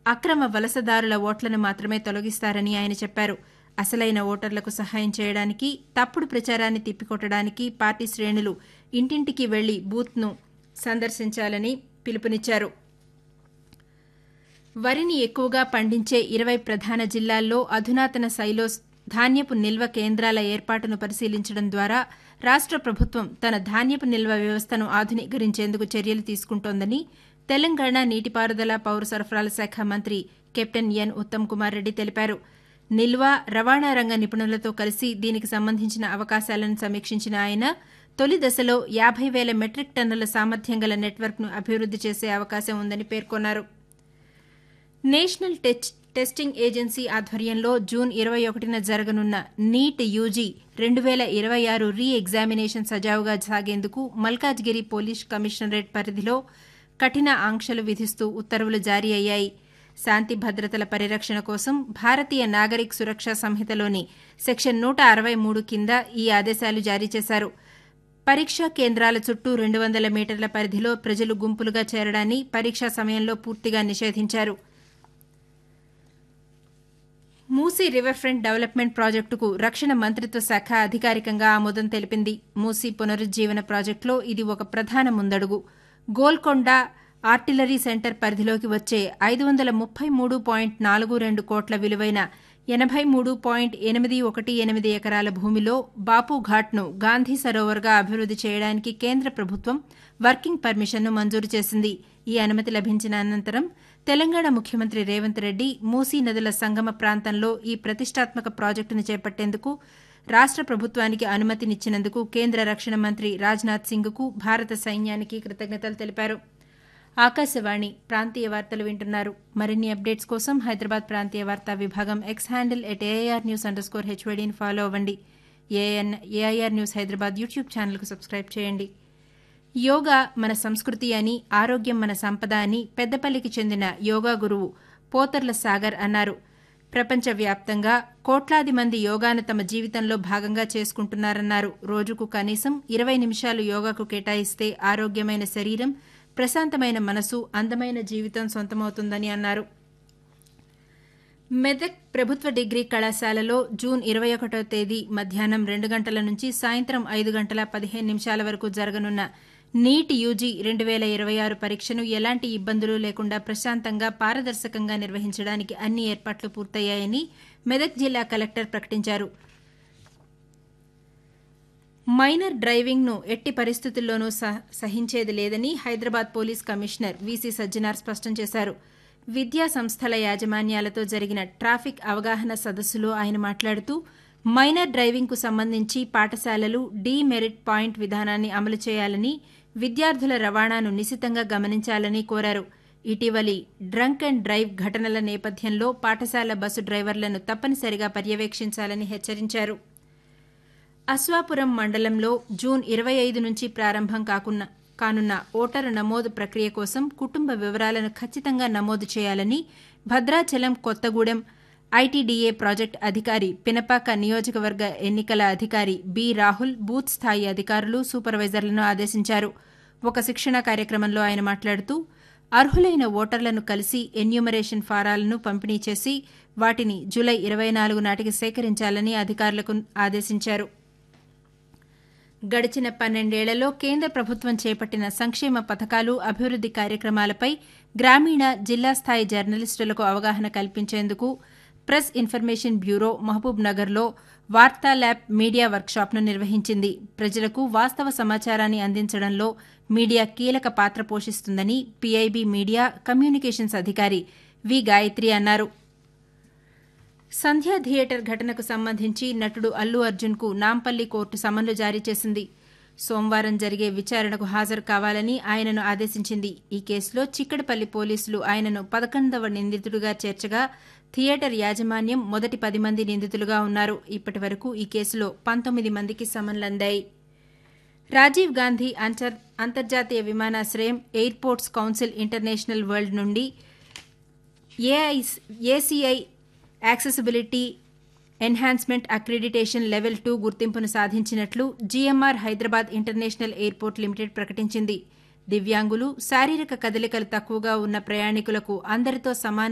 అక్రమ వలసదారుల ఓట్లను మాత్రమే తొలగిస్తారని ఆయన చెప్పారు అసలైన ఓటర్లకు సహాయం చేయడానికి తప్పుడు ప్రచారాన్ని తిప్పికొట్టడానికి పార్టీ శ్రేణులు ఇంటింటికి వెళ్లి బూత్ను సందర్శించాలని పిలుపునిచ్చారు వరిని ఎక్కువగా పండించే ఇరవై ప్రధాన జిల్లాల్లో అధునాతన సైలోస్ ధాన్యపు నిల్వ కేంద్రాల ఏర్పాటును పరిశీలించడం ద్వారా రాష్ట ప్రభుత్వం తన ధాన్యపు నిల్వ వ్యవస్థను ఆధునీకరించేందుకు చర్యలు తీసుకుంటోందని తెలంగాణ నీటిపారుదల పౌర సరఫరాల శాఖ మంత్రి కెప్టెన్ ఎన్ ఉత్తమ్ కుమార్ రెడ్డి తెలిపారు నిల్వ రవాణా రంగ నిపుణులతో కలిసి దీనికి సంబంధించిన అవకాశాలను సమీక్షించిన ఆయన తొలి దశలో యాబై వేల మెట్రిక్ టన్నుల సామర్థ్యం గల నెట్వర్క్ను అభివృద్ది చేసే అవకాశం ఉందని పేర్కొన్నారు నేషనల్ టెస్టింగ్ ఏజెన్సీ ఆధ్వర్యంలో జూన్ ఇరవై ఒకటిన జరగనున్న నీట్ యూజీ రెండు వేల ఇరవై ఆరు రీ ఎగ్జామినేషన్ సజావుగా సాగేందుకు మల్కాజ్గిరి పోలీస్ కమిషనరేట్ పరిధిలో కఠిన ఆంక్షలు విధిస్తూ ఉత్తర్వులు జారీ అయ్యాయి శాంతి భద్రతల పరిరక్షణ కోసం భారతీయ నాగరిక్ సురక్ష సంహితలోని సెక్షన్ నూట అరవై మూడు కింద ఈ ఆదేశాలు జారీ చేశారు పరీక్షా కేంద్రాల చుట్టూ రెండు వందల మీటర్ల పరిధిలో ప్రజలు గుంపులుగా చేరడాన్ని పరీక్షా సమయంలో పూర్తిగా నిషేధించారు మూసీ రివర్ ఫ్రంట్ డెవలప్మెంట్ ప్రాజెక్టుకు రక్షణ మంత్రిత్వ శాఖ అధికారికంగా ఆమోదం తెలిపింది మూసీ పునరుజ్జీవన ప్రాజెక్టులో ఇది ఒక ప్రధాన ముందడుగు గోల్కొండ ఆర్టిలరీ సెంటర్ పరిధిలోకి వచ్చే ఐదు వందల ముప్పై మూడు పాయింట్ నాలుగు రెండు కోట్ల విలువైన ఎనభై మూడు పాయింట్ ఎనిమిది ఒకటి ఎనిమిది ఎకరాల భూమిలో బాపుఘాట్ను గాంధీ సరోవర్గా అభివృద్ది చేయడానికి కేంద్ర ప్రభుత్వం వర్కింగ్ పర్మిషన్ను మంజూరు చేసింది ఈ అనుమతి లభించిన అనంతరం తెలంగాణ ముఖ్యమంత్రి రేవంత్ రెడ్డి మూసీ నదుల సంగమ ప్రాంతంలో ఈ ప్రతిష్టాత్మక ప్రాజెక్టును చేపట్టేందుకు రాష్ట ప్రభుత్వానికి అనుమతినిచ్చినందుకు కేంద్ర రక్షణ మంత్రి రాజ్నాథ్ సింగ్కు భారత సైన్యానికి కృతజ్ఞతలు తెలిపారు ఆకాశవాణి ప్రాంతీయ వార్తలు వింటున్నారు మరిన్ని అప్డేట్స్ కోసం హైదరాబాద్ ప్రాంతీయ వార్తా విభాగం X handle at AIR news underscore హెచ్వైడీని ఫాలో అవ్వండి ఏఎన్ ఏఐఆర్ న్యూస్ హైదరాబాద్ యూట్యూబ్ ఛానల్కు సబ్స్క్రైబ్ చేయండి యోగా మన సంస్కృతి అని ఆరోగ్యం మన సంపద అని పెద్దపల్లికి చెందిన యోగా గురువు పోతర్ల సాగర్ అన్నారు ప్రపంచవ్యాప్తంగా కోట్లాది మంది యోగాను తమ జీవితంలో భాగంగా చేసుకుంటున్నారన్నారు రోజుకు కనీసం ఇరవై నిమిషాలు యోగాకు కేటాయిస్తే ఆరోగ్యమైన శరీరం ప్రశాంతమైన మనసు అందమైన జీవితం సొంతమవుతుందని అన్నారు మెదక్ ప్రభుత్వ డిగ్రీ కళాశాలలో జూన్ ఇరవై ఒకటో తేదీ మధ్యాహ్నం రెండు గంటల నుంచి సాయంత్రం ఐదు గంటల పదిహేను నిమిషాల వరకు జరగనున్న నీట్ యూజీ రెండు వేల ఇరవై ఆరు పరీక్షను ఎలాంటి ఇబ్బందులు లేకుండా ప్రశాంతంగా పారదర్శకంగా నిర్వహించడానికి అన్ని ఏర్పాట్లు పూర్తయ్యాయని మెదక్ జిల్లా కలెక్టర్ ప్రకటించారు మైనర్ డ్రైవింగ్ను ఎట్టి పరిస్థితుల్లోనూ సహించేది లేదని Hyderabad police commissioner VC Sajjanar స్పష్టం చేశారు విద్యా సంస్థల యాజమాన్యాలతో జరిగిన ట్రాఫిక్ అవగాహన సదస్సులో ఆయన మాట్లాడుతూ మైనర్ డ్రైవింగ్కు సంబంధించి పాఠశాలలు డీ మెరిట్ పాయింట్ విధానాన్ని అమలు చేయాలని విద్యార్థుల రవాణాను నిశితంగా గమనించాలని కోరారు ఇటీవలి డ్రంక్ అండ్ డ్రైవ్ ఘటనల నేపథ్యంలో పాఠశాల బస్సు డ్రైవర్లను తప్పనిసరిగా పర్యవేక్షించాలని హెచ్చరించారు అశ్వాపురం మండలంలో జూన్ ఇరవై ఐదు నుంచి ప్రారంభం కాకున్న కానున్న ఓటరు నమోదు ప్రక్రియ కోసం కుటుంబ వివరాలను ఖచ్చితంగా నమోదు చేయాలని భద్రాచలం కొత్తగూడెం ఐటీడీఏ ప్రాజెక్టు అధికారి పినపాక నియోజకవర్గ ఎన్నికల అధికారి బి రాహుల్ బూత్ స్థాయి అధికారులు సూపర్వైజర్లను ఆదేశించారు ఒక శిక్షణ కార్యక్రమంలో ఆయన మాట్లాడుతూ అర్హులైన ఓటర్లను కలిసి ఎన్యూమరేషన్ ఫారాలను పంపిణీ చేసి వాటిని జూలై ఇరవై నాలుగు నాటికి సేకరించాలని అధికారులకు ఆదేశించారు గడిచిన పన్నెండేళ్లలో కేంద్ర ప్రభుత్వం చేపట్టిన సంక్షేమ పథకాలు అభివృద్ది కార్యక్రమాలపై గ్రామీణ జిల్లా స్థాయి జర్నలిస్టులకు అవగాహన కల్పించేందుకు ప్రెస్ ఇన్ఫర్మేషన్ బ్యూరో మహబూబ్ నగర్లో వార్తా ల్యాబ్ మీడియా వర్క్షాప్ను నిర్వహించింది ప్రజలకు వాస్తవ సమాచారాన్ని అందించడంలో మీడియా కీలక పాత్ర పోషిస్తుందని పీఐబీ మీడియా కమ్యూనికేషన్స్ అధికారి వి గాయత్రి అన్నారు సంధ్యా థియేటర్ ఘటనకు సంబంధించి నటుడు అల్లు అర్జున్కు నాంపల్లి కోర్టు సమన్లు జారీ చేసింది సోమవారం జరిగే విచారణకు హాజరు కావాలని ఆయనను ఆదేశించింది ఈ కేసులో చిక్కడపల్లి పోలీసులు ఆయనను పదకొండవ నిందితుడిగా చేర్చగా థియేటర్ యాజమాన్యం మొదటి పది మంది నిందితులుగా ఉన్నారు ఇప్పటి వరకు ఈ కేసులో పంతొమ్మిది మందికి సమన్లందాయి రాజీవ్ గాంధీ అంతర్జాతీయ విమానాశ్రయం ఎయిర్పోర్ట్స్ కౌన్సిల్ ఇంటర్నేషనల్ వరల్డ్ నుండి ACI accessibility enhancement accreditation level two గుర్తింపును సాధించినట్లు GMR Hyderabad international airport limited ప్రకటించింది దివ్యాంగులు శారీరక కదలికలు తక్కువగా ఉన్న ప్రయాణికులకు అందరితో సమాన